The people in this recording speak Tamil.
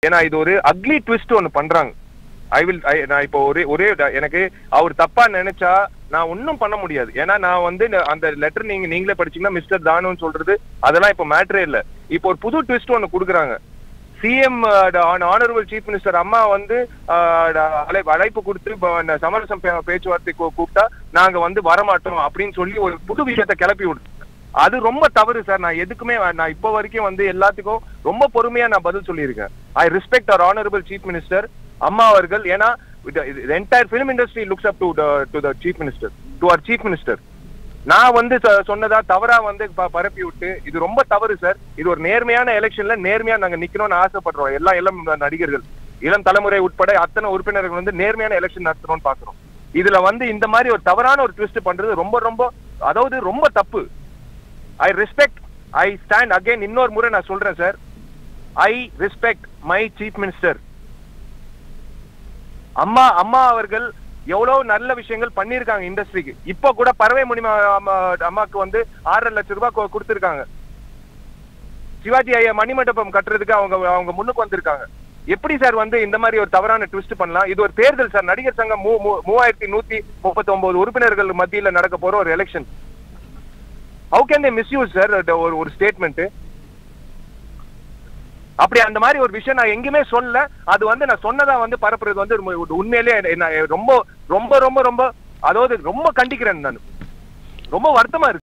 ஏன்னா இது ஒரு அக்லி ட்விஸ்ட் ஒன்னு பண்றாங்க ஐ வில் நான் இப்போ ஒரே ஒரே ட- எனக்கு அவர் தப்பா நினைச்சா நான் ஒன்றும் பண்ண முடியாது ஏன்னா நான் வந்து இந்த- அந்த லெட்டர் நீங்க நீங்களே படிச்சீங்கன்னா மிஸ்டர் தானுன்னு சொல்றது அதெல்லாம் இப்போ மேட்டரே இல்ல இப்போ ஒரு புது ட்விஸ்ட் ஒன்னு கொடுக்குறாங்க சிஎம் ஆனரபிள் சீஃப் மினிஸ்டர் அம்மா வந்து ஆஹ், ட- அழை- அழைப்பு கொடுத்து இப்ப இந்த சமரசம் பே- பேச்சுவார்த்தை கூ- கூப்பிட்டா நாங்க வந்து வரமாட்டோம் அப்படின்னு சொல்லி ஒரு புது விஷயத்தை கிளப்பி விடு அது ரொம்ப தவறு சார் நான் எதுக்குமே வே- நான் இப்போ வரைக்கும் வந்து எல்லாத்துக்கும் ரொம்ப பொறுமையா நான் பதில் சொல்லியிருக்கேன் ஐ ரெஸ்பெக்ட் அவர் ஆனரபிள் சீஃப் மினிஸ்டர் அம்மா அவர்கள் ஏன்னா entire film industry looks up to to the chief minister to அவர் சீஃப் மினிஸ்டர் நான் வந்து சொ- சொன்னதா தவறா வந்து ப- பரப்பி விட்டு இது ரொம்ப தவறு சார் இது ஒரு நேர்மையான எலெக்ஷன்ல நேர்மையா நாங்க நிக்கணும்னு ஆசைப்படுறோம் எல்லா இளம் நடிகர்கள் இளம் தலைமுறை உட்பட அத்தனை உறுப்பினர்கள் வந்து நேர்மையான எலெக்ஷன் நடத்தணும்னு பாக்குறோம் இதுல வந்து இந்த மாதிரி ஒரு தவறான ஒரு ட்விஸ்ட் பண்றது ரொம்ப ரொம்ப அதாவது ரொம்ப தப்பு I respect I stand again இன்னொரு முறை நான் சொல்றேன் sir I respect my chief minister அம்மா அம்மா அவர்கள் எவ்வளவு நல்ல விஷயங்கள் பண்ணிருக்காங்க இண்டஸ்ட்ரிக்கு இப்ப கூட பறவை முனிமா அம்மா- அம்மாக்கு வந்து ஆறரை லட்சம் ரூபாய் கொ- கொடுத்திருக்காங்க சிவாஜி ஐயா மணிமண்டபம் கட்டுறதுக்கு அவங்க அவங்க முன்னுக்கு வந்திருக்காங்க எப்படி சார் வந்து இந்த மாதிரி ஒரு தவறான ட்விஸ்ட் பண்ணலாம் இது ஒரு தேர்தல் சார் நடிகர் சங்கம் மூ- மூ- மூவாயிரத்தி நூத்தி முப்பத்தி ஒன்பது உறுப்பினர்கள் மத்தியில நடக்க போற ஒரு election how can they misuse sir ஒரு ஒரு ஸ்டேட்மெண்ட் அப்படி அந்த மாதிரி ஒரு விஷயம் நான் எங்கேயுமே சொல்லல அது வந்து நான் சொன்னதா வந்து பரப்புறது வந்து ரொம்ப- உண்மையிலேயே என்ன- ரொம்ப ரொம்ப ரொம்ப ரொம்ப அதாவது ரொம்ப கண்டிக்கிறேன் நான் ரொம்ப வருத்தமா இருக்கு